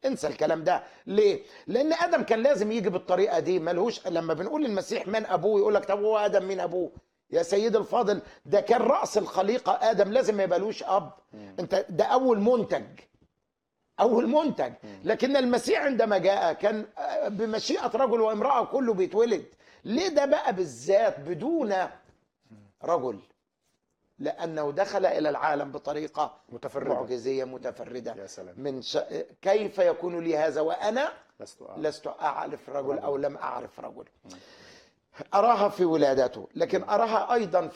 انسى الكلام ده ليه لان ادم كان لازم يجي بالطريقه دي ملهوش لما بنقول المسيح من ابوه يقول لك طب هو ادم مين ابوه يا سيد الفاضل ده كان راس الخليقه ادم لازم ما يبقالوش اب انت ده اول منتج اول منتج لكن المسيح عندما جاء كان آه، بمشيئه رجل وامراه كله بيتولد ليه ده بقى بالذات بدون رجل لانه دخل الى العالم بطريقه متفردة. معجزيه متفرده يا سلام من ش... كيف يكون لي هذا وانا لست أعلم. لست اعرف رجل او لم اعرف رجل اراها في ولادته لكن اراها ايضا